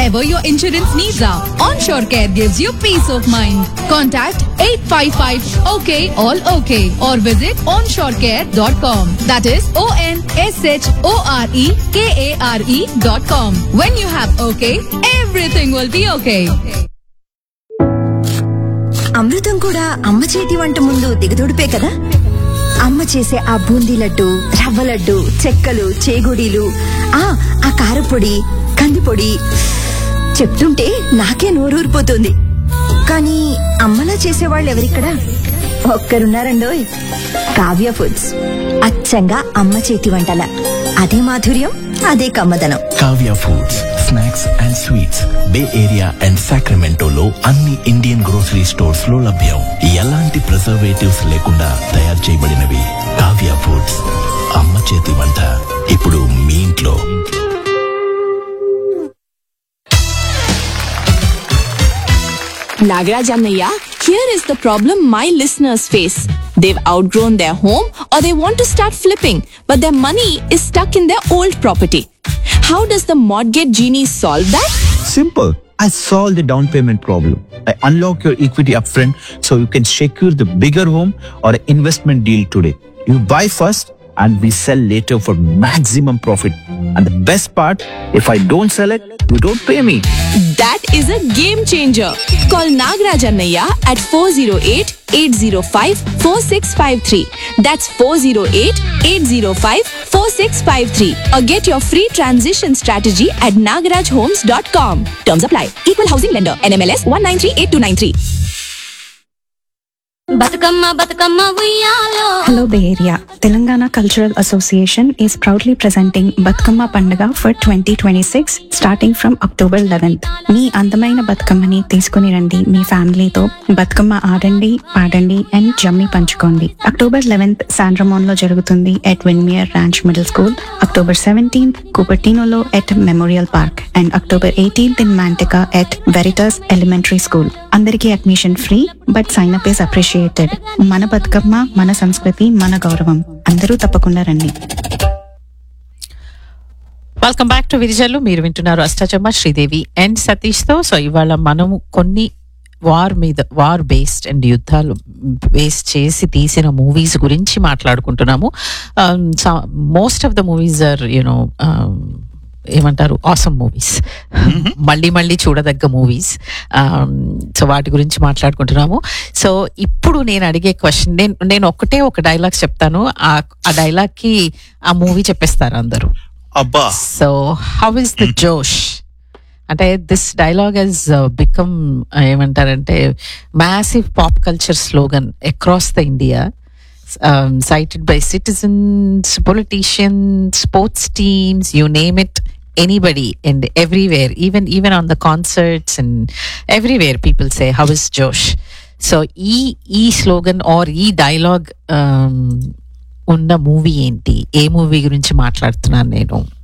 whatever your insurance needs are. Onshore Care gives you peace of mind. Contact 855 OK All OK or visit onshorecare.com. That is O N S H O R E K A R E dot com. When you have OK, everything will be okay. అమృతం కూడా అమ్మ చేతి వంట ముందు దిగదొడిపే కదా అమ్మ చేసే ఆ బూందీ లడ్డు రవ్వ లడ్డు చెక్కలు చేగుడీలు ఆ ఆ కారపొడి కందిపొడి చెప్తుంటే నాకే నోరూరిపోతుంది కానీ అమ్మలా చేసేవాళ్ళు ఎవరిక్కడ ఒక్కరున్నారండోయ్ కావ్య ఫుడ్స్ అచ్చంగా అమ్మ చేతి వంటల అదే మాధుర్యం అదే కమ్మదనం Kavya foods snacks and sweets Bay Area and సాక్రమెంటోలో అన్ని ఇండియన్ గ్రోసరీ స్టోర్స్ లో లభ్యం ఎలాంటి ప్రిజర్వేటివ్స్ లేకుండా తయారు చేయబడినవి కావ్య ఫుడ్స్ అమ్మ చేతి వంట ఇప్పుడు మీ ఇంట్లో Nagaraj Annaiya, here is the problem my listeners face. They've outgrown their home or they want to start flipping, but their money is stuck in their old property. How does the mortgage genie solve that? Simple. I solve the down payment problem. I unlock your equity upfront so you can secure the bigger home or investment deal today. You buy first and we sell later for maximum profit. And the best part, if I don't sell it, you don't pay me. That is a game changer. Call Nagaraj Annaiya at 408 805 4653. That's 408 805 4653. Or get your free transition strategy at nagarajhomes.com. Terms apply. Equal housing lender. NMLS 1938293. Bathukamma Bathukamma ఉయ్యాలో Hello Bay Area. Telangana Cultural Association is proudly presenting Batkama Pandaga for 2026 starting from October 11th. మీ అందమైన బతుకమ్మని తీసుకుని రండి మీ ఫ్యామిలీతో బతుకమ్మ ఆడండి పాడండి and జమ్మి పంచుకోండి అక్టోబర్ లెవెన్త్ శాండ్రమోన్ లో జరుగుతుంది at Windemere Ranch Middle School October seventeenth కుపర్టినోలో at Memorial Park and October eighteenth in Manteca at Veritas Elementary School అందరికీ admission free but sign up is appreciated మన బతుకమ్మ మన సంస్కృతి మన గౌరవం అందరూ తప్పకుండా రండి వెల్కమ్ బ్యాక్ టు విరిజల్లు మీరు వింటున్నారు అష్టాచమ్మ శ్రీదేవి అండ్ సతీష్ తో సో ఇవాళ మనము కొన్ని వార్ మీద వార్ బేస్డ్ అండ్ యుద్ధాలు బేస్ చేసి తీసిన మూవీస్ గురించి మాట్లాడుకుంటున్నాము most of the movies are you know ఏమంటారు ఆసమ్ మూవీస్ మళ్ళీ మళ్ళీ చూడదగ్గ మూవీస్ సో వాటి గురించి మాట్లాడుకుంటున్నాము సో ఇప్పుడు నేను అడిగే క్వశ్చన్ నేను నేను ఒక్కటే ఒక డైలాగ్ చెప్తాను ఆ ఆ డైలాగ్ కి ఆ మూవీ చెప్పేస్తారు అందరూ అబ్బా so how is the josh అంటే దిస్ డైలాగ్ హెస్ బికమ్ ఏమంటారంటే massive pop culture slogan across the India cited by citizens, politicians, sports teams, you name it, anybody and everywhere, even even on the concerts and everywhere, people say, "How is Josh?" So, ఈ ఈ slogan or ఈ dialogue ఉన్న movie ఏంటి ఏ movie గురించి మాట్లాడుతున్నాను నేను